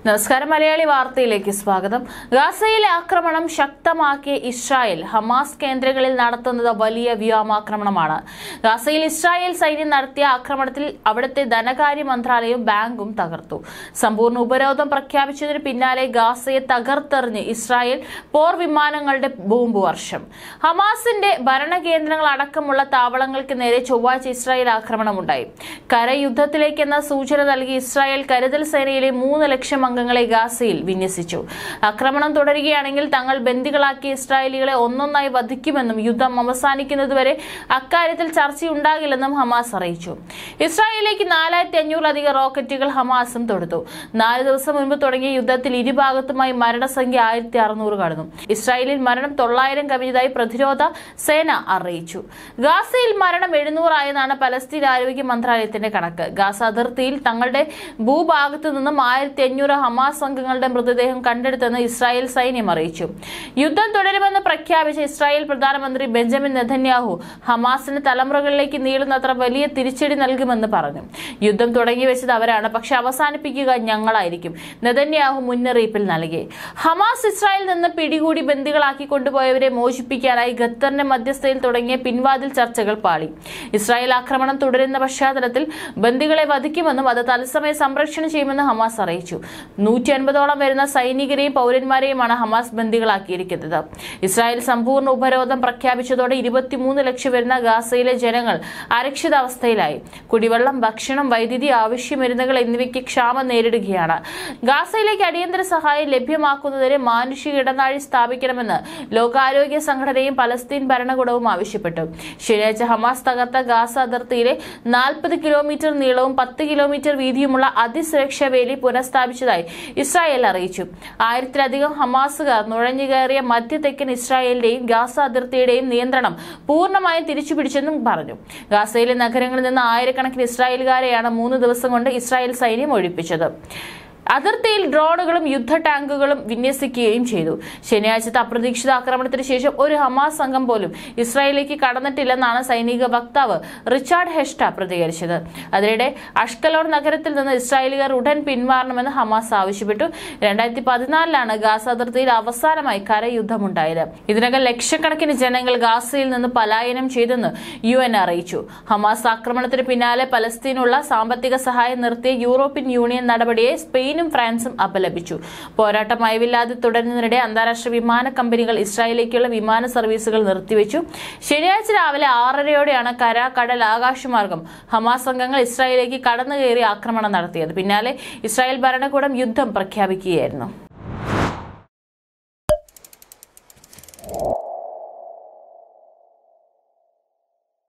നമസ്കാരം മലയാളി വാർത്തയിലേക്ക് സ്വാഗതം ഗാസയിലെ ആക്രമണം ശക്തമാക്കിയ ഇസ്രായേൽ ഹമാസ് കേന്ദ്രങ്ങളിൽ നടത്തുന്നത് വലിയ വ്യോമാക്രമണമാണ് ഗാസയിൽ ഇസ്രായേൽ സൈന്യം നടത്തിയ ആക്രമണത്തിൽ അവിടുത്തെ ധനകാര്യ മന്ത്രാലയവും ബാങ്കും തകർത്തു സമ്പൂർണ്ണ ഉപരോധം പ്രഖ്യാപിച്ചതിന് പിന്നാലെ ഗാസയെ തകർത്തെറിഞ്ഞ് ഇസ്രായേൽ പോർ വിമാനങ്ങളുടെ ബോംബ് വർഷം ഹമാസിന്റെ ഭരണകേന്ദ്രങ്ങൾ അടക്കമുള്ള താവളങ്ങൾക്ക് നേരെ ചൊവ്വാഴ്ച ഇസ്രായേൽ ആക്രമണമുണ്ടായി കരയുദ്ധത്തിലേക്കെന്ന സൂചന നൽകി ഇസ്രായേൽ കരുതൽ സേനയിലെ മൂന്ന് ലക്ഷം അംഗങ്ങളെ ഗാസയിൽ വിന്യസിച്ചു ആക്രമണം തുടരുകയാണെങ്കിൽ തങ്ങൾ ബന്ദികളാക്കിയ ഇസ്രായേലികളെ ഒന്നൊന്നായി വധിക്കുമെന്നും യുദ്ധം അവസാനിക്കുന്നതുവരെ അക്കാര്യത്തിൽ ചർച്ചയുണ്ടാകില്ലെന്നും ഹമാസ് അറിയിച്ചു ഇസ്രായേലിലേക്ക് നാലായിരത്തി അഞ്ഞൂറിലധികം റോക്കറ്റുകൾ ഹമാസും തൊടുത്തു നാല് ദിവസം മുൻപ് തുടങ്ങിയ യുദ്ധത്തിൽ ഇരുഭാഗത്തുമായി മരണസംഖ്യ ആയിരത്തി അറുന്നൂറ് കടന്നു ഇസ്രായേലിൽ മരണം തൊള്ളായിരം കവിഞ്ഞതായി പ്രതിരോധ സേന അറിയിച്ചു ഗാസയിൽ മരണം എഴുന്നൂറായെന്നാണ് പലസ്തീൻ ആരോഗ്യ മന്ത്രാലയത്തിന്റെ കണക്ക് ഗാസ അതിർത്തിയിൽ തങ്ങളുടെ ഭൂഭാഗത്തു നിന്നും ആയിരത്തി അഞ്ഞൂറ് ഹമാസ് അംഗങ്ങളുടെ മൃതദേഹം കണ്ടെടുത്തെന്ന് ഇസ്രായേൽ സൈന്യം അറിയിച്ചു യുദ്ധം തുടരുമെന്ന് പ്രഖ്യാപിച്ച ഇസ്രായേൽ പ്രധാനമന്ത്രി ബെഞ്ചമിൻ നെതന്യാഹു ഹമാസിന് തലമുറകളിലേക്ക് നീളുന്നത്ര വലിയ തിരിച്ചടി നൽകുമെന്ന് പറഞ്ഞു യുദ്ധം തുടങ്ങി വെച്ചത് അവരാണ് പക്ഷെ അവസാനിപ്പിക്കുക ഞങ്ങളായിരിക്കും നെതന്യാഹു മുന്നറിയിപ്പിൽ നൽകി ഹമാസ് ഇസ്രായേലിൽ നിന്ന് പിടികൂടി ബന്ദികളാക്കി കൊണ്ടുപോയവരെ മോചിപ്പിക്കാനായി ഖത്തറിന്റെ മധ്യസ്ഥയിൽ തുടങ്ങിയ പിൻവാതിൽ ചർച്ചകൾ പാളി ഇസ്രായേൽ ആക്രമണം തുടരുന്ന പശ്ചാത്തലത്തിൽ ബന്ദികളെ വധിക്കുമെന്നും അത് തത്സമയം സംരക്ഷണം ചെയ്യുമെന്ന് ഹമാസ് അറിയിച്ചു നൂറ്റി അൻപതോളം വരുന്ന സൈനികരെയും പൗരന്മാരെയുമാണ് ഹമാസ് ബന്ദികളാക്കിയിരിക്കുന്നത് ഇസ്രായേൽ സമ്പൂർണ്ണ ഉപരോധം പ്രഖ്യാപിച്ചതോടെ ഇരുപത്തിമൂന്ന് ലക്ഷം വരുന്ന ഗാസയിലെ ജനങ്ങൾ അരക്ഷിതാവസ്ഥയിലായി കുടിവെള്ളം ഭക്ഷണം വൈദ്യുതി ആവശ്യമരുന്നുകൾ എന്നിവയ്ക്ക് ക്ഷാമം നേരിടുകയാണ് ഗാസയിലേക്ക് അടിയന്തര സഹായം ലഭ്യമാക്കുന്നതിന് മാനുഷിക ഇടനാഴി സ്ഥാപിക്കണമെന്ന് ലോകാരോഗ്യ സംഘടനയും പലസ്തീൻ ഭരണകൂടവും ആവശ്യപ്പെട്ടു ശനിയാഴ്ച ഹമാസ് തകർത്ത ഗാസ അതിർത്തിയിലെ നാൽപ്പത് കിലോമീറ്റർ നീളവും പത്ത് കിലോമീറ്റർ വീതിയുമുള്ള അതിസുരക്ഷാ വേലി പുനഃസ്ഥാപിച്ചതായി ഇസ്രായേൽ അറിയിച്ചു ആയിരത്തിലധികം ഹമാസുകാർ നുഴഞ്ഞുകയറിയ മധ്യ തെക്കൻ ഇസ്രായേലിന്റെയും ഗാസ അതിർത്തിയുടെയും നിയന്ത്രണം പൂർണ്ണമായും തിരിച്ചുപിടിച്ചെന്നും പറഞ്ഞു ഗാസയിലെ നഗരങ്ങളിൽ നിന്ന് ആയിരക്കണക്കിന് ഇസ്രായേലുകാരെയാണ് മൂന്ന് ദിവസം കൊണ്ട് ഇസ്രായേൽ സൈന്യം ഒഴിപ്പിച്ചത് അതിർത്തിയിൽ ഡ്രോണുകളും യുദ്ധ ടാങ്കുകളും വിന്യസിക്കുകയും ചെയ്തു ശനിയാഴ്ചത്തെ അപ്രതീക്ഷിത ആക്രമണത്തിന് ശേഷം ഒരു ഹമാസ് സംഘം പോലും ഇസ്രായേലിലേക്ക് കടന്നിട്ടില്ലെന്നാണ് സൈനിക വക്താവ് റിച്ചാർഡ് ഹെസ്റ്റ പ്രതികരിച്ചത് അതിനിടെ അഷ്കലോൺ നഗരത്തിൽ നിന്ന് ഇസ്രായേലുകാർ ഉടൻ പിന്മാറണമെന്ന് ഹമാസ് ആവശ്യപ്പെട്ടു രണ്ടായിരത്തി പതിനാലിലാണ് ഗാസ അതിർത്തിയിൽ അവസാനമായി കരയുദ്ധമുണ്ടായത് ഇതിനകം ലക്ഷക്കണക്കിന് ജനങ്ങൾ ഗാസയിൽ നിന്ന് പലായനം ചെയ്തെന്ന് യു എൻ അറിയിച്ചു ഹമാസ് ആക്രമണത്തിന് പിന്നാലെ പലസ്തീനുള്ള സാമ്പത്തിക സഹായം നിർത്തിയ യൂറോപ്യൻ യൂണിയൻ നടപടിയെ സ്പെയിനും ഫ്രാൻസും അപലപിച്ചു പോരാട്ടം അയവില്ലാതെ തുടരുന്നതിനിടെ അന്താരാഷ്ട്ര വിമാന കമ്പനികൾ ഇസ്രായേലിലേക്കുള്ള വിമാന സർവീസുകൾ നിർത്തിവെച്ചു ശനിയാഴ്ച രാവിലെ ആറരയോടെയാണ് കര കടൽ ആകാശമാർഗം ഹമാസ് അംഗങ്ങൾ ഇസ്രായേലിലേക്ക് കടന്നു കയറി ആക്രമണം നടത്തിയത് പിന്നാലെ ഇസ്രായേൽ ഭരണകൂടം യുദ്ധം പ്രഖ്യാപിക്കുകയായിരുന്നു